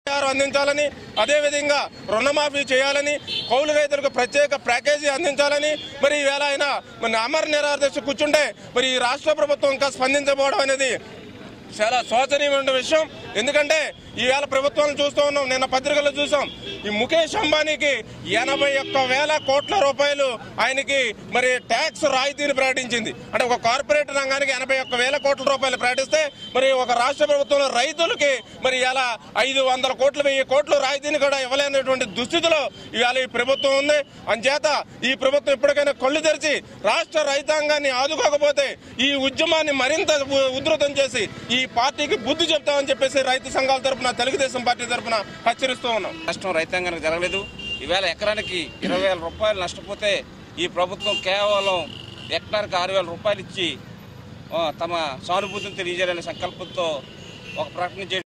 పరిహారం అందించాలని అదేవిధంగా రుణమాఫీ చేయాలని కౌలు రైతులకు ప్రత్యేక ప్యాకేజీ అందించాలని మరి ఈవేళ ఆయన మరి అమర నిరాదర్శ కూర్చుంటే మరి ఈ రాష్ట్ర ప్రభుత్వం ఇంకా స్పందించబోవడం అనేది చాలా శోచనీయమైన విషయం ఎందుకంటే ఈవేళ ప్రభుత్వాలను చూస్తూ ఉన్నాం నిన్న పత్రికల్లో చూసాం ఈ ముఖేష్ అంబానీకి ఎనభై ఒక్క వేల కోట్ల రూపాయలు ఆయనకి మరి ట్యాక్స్ రాయితీని ప్రకటించింది అంటే ఒక కార్పొరేట్ రంగానికి ఎనభై ఒక్క వేల కోట్ల రూపాయలు ప్రకటిస్తే మరి ఒక రాష్ట్ర ప్రభుత్వంలో రైతులకి మరి ఇలా ఐదు వందల కోట్లు వెయ్యి కోట్లు రాయితీని కూడా ఇవ్వలేనటువంటి దుస్థితిలో ఇవాళ ఈ ప్రభుత్వం ఉంది అంచేత ఈ ప్రభుత్వం ఇప్పటికైనా కళ్ళు తెరిచి రాష్ట్ర రైతాంగాన్ని ఆదుకోకపోతే ఈ ఉద్యమాన్ని మరింత ఉ- ఉధృతం చేసి ఈ పార్టీకి బుద్ధి చెప్తామని చెప్పేసి రైతు సంఘాల తరపున తెలుగుదేశం పార్టీ తరపున హెచ్చరిస్తూ ఉన్నాం నష్టం రైతాంగానికి జరగలేదు ఈవేళ ఎకరానికి ఇరవై వేల రూపాయలు నష్టపోతే ఈ ప్రభుత్వం కేవలం హెక్టార్కి ఆరు వేల రూపాయలు ఇచ్చి ఆ, తమ సానుభూతిని తెలియజేయాలనే సంకల్పంతో ఒక ప్రకటన చేయడం